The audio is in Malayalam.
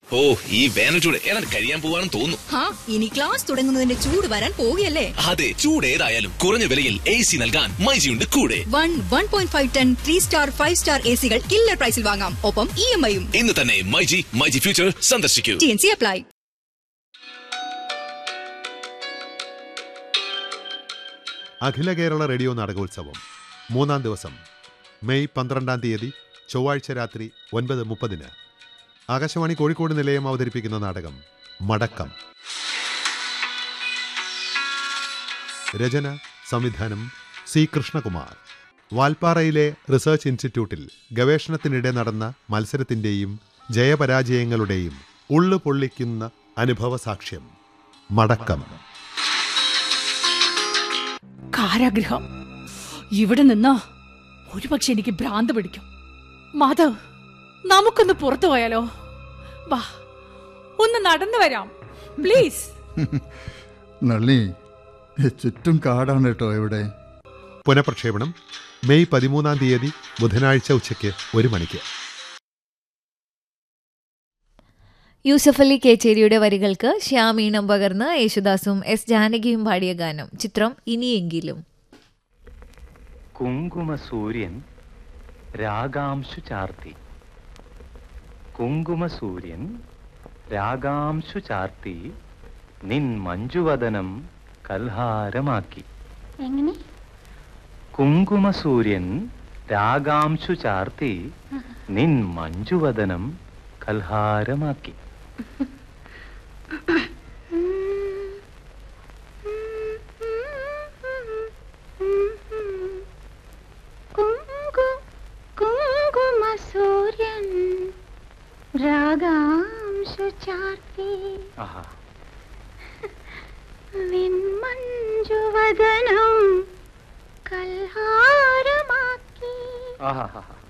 ഓ ഈ വേനൽ ചൂട് ഏതാണ്ട് കഴിയാൻ പോവാണെന്ന് തോന്നുന്നു ഹാ ഇനി ക്ലാസ് തുടങ്ങുന്നതിന്റെ ചൂട് വരാൻ പോവുകയല്ലേ അതെ ചൂട് ഏതായാലും കുറഞ്ഞ വിലയിൽ എ സി നൽകാൻ മൈജിയുണ്ട് കൂടെ one one point five ton three star five star A സികൾ കില്ലർ പ്രൈസിൽ വാങ്ങാം ഒപ്പം ഇ എം ഐയും ഇന്ന് തന്നെ മൈജി മൈജി ഫ്യൂച്ചർ സന്ദർശിക്കൂ ടി എൻ സി അപ്ലൈ അഖില കേരള റേഡിയോ നാടകോത്സവം മൂന്നാം ദിവസം മെയ് പന്ത്രണ്ടാം തീയതി ചൊവ്വാഴ്ച രാത്രി ഒൻപത് മുപ്പതിന് ആകാശവാണി കോഴിക്കോട് നിലയം അവതരിപ്പിക്കുന്ന നാടകം മടക്കം രചന സംവിധാനം സി കൃഷ്ണകുമാർ വാൽപ്പാറയിലെ റിസർച്ച് ഇൻസ്റ്റിറ്റ്യൂട്ടിൽ ഗവേഷണത്തിനിടെ നടന്ന മത്സരത്തിൻ്റെയും ജയപരാജയങ്ങളുടെയും ഉള്ളു പൊള്ളിക്കുന്ന അനുഭവ സാക്ഷ്യം മടക്കം കാരാഗ്രഹം ഇവിടെ നിന്ന് ഒരുപക്ഷെ എനിക്ക് ഭ്രാന്ത് പിടിക്കും മാധവ് നമുക്കൊന്ന് പുറത്തു പോയാലോ വാ ഒന്ന് നടന്നു വരാം പ്ലീസ് നളിനി ചുറ്റും കാടാണ് കേട്ടോ ഇവിടെ പുനഃപ്രക്ഷേപണം മെയ് പതിമൂന്നാം തീയതി ബുധനാഴ്ച ഉച്ചയ്ക്ക് ഒരു മണിക്ക് യൂസഫ് അലി കേച്ചേരിയുടെ വരികൾക്ക് ശ്യാമീണം പകർന്ന് യേശുദാസും എസ് ജാനകിയും പാടിയ ഗാനം ചിത്രം ഇനിയെങ്കിലും കുങ്കുമസൂര്യൻ രാഗാംശു ചാർത്തി കുങ്കുമസൂര്യൻ രാഗാംശു ചാർത്തി നിൻ മഞ്ജുവദനം കൽഹാരമാക്കി എങ്ങനെ കുങ്കുമസൂര്യൻ രാഗാംശു ചാർത്തി നിൻ മഞ്ജുവദനം കൽഹാരമാക്കി കുങ്കു കുങ്കുമ സൂര്യൻ രാഗാംശു ചാർത്തി ആഹാ നിന്മഞ്ജുവദനം കൽഹാരമാക്കി ആഹാ